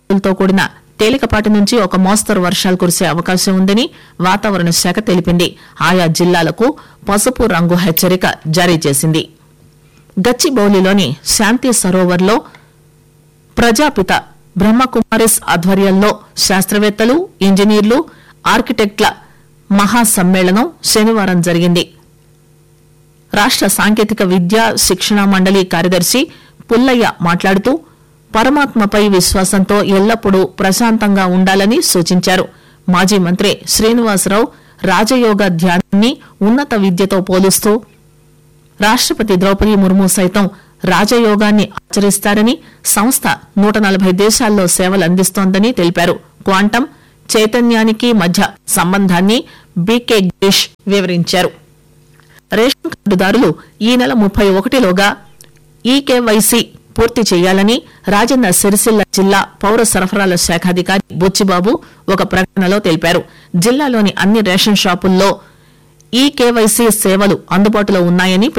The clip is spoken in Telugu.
తో కూడిన తేలికపాటి నుంచి ఒక మోస్తరు వర్షాలు కురిసే అవకాశం ఉందని వాతావరణ శాఖ తెలిపింది ఆయా జిల్లాలకు పసుపు రంగు హెచ్చరిక జారీ చేసింది గచ్చిబౌలిలోని శాంతి సరోవర్లో ప్రజాపిత బ్రహ్మకుమారిస్ ఆధ్వర్యంలో శాస్త్రవేత్తలు ఇంజనీర్లు ఆర్కిటెక్ట్ల మహాసమ్మేళనం శనివారం జరిగింది రాష్ట సాంకేతిక విద్యా శిక్షణ మండలి కార్యదర్శి పుల్లయ్య మాట్లాడుతూ పరమాత్మపై విశ్వాసంతో ఎల్లప్పుడూ ప్రశాంతంగా ఉండాలని సూచించారు మాజీ మంత్రి శ్రీనివాసరావు రాజయోగ ధ్యానాన్ని ఉన్నత విద్యతో పోలుస్తూ రాష్టపతి ద్రౌపది ముర్ము సైతం రాజయోగాన్ని ఆచరిస్తారని సంస్థ నూట నలభై దేశాల్లో సేవలు అందిస్తోందని తెలిపారు క్వాంటం చైతన్యానికి మధ్య సంబంధాన్ని బీకే గిరీష్ వివరించారు రేషన్ కార్డుదారులు ఈ నెల ముప్పై ఒకటిలోగా ఈకేవైసీ పూర్తి చేయాలని రాజన్న సిరిసిల్ల జిల్లా పౌర సరఫరాల శాఖాధికారి బుచ్చిబాబు ఒక ప్రకటనలో తెలిపారు జిల్లాలోని అన్ని రేషన్ షాపుల్లో ఈ కేవైసీ సేవలు అందుబాటులో ఉన్నాయని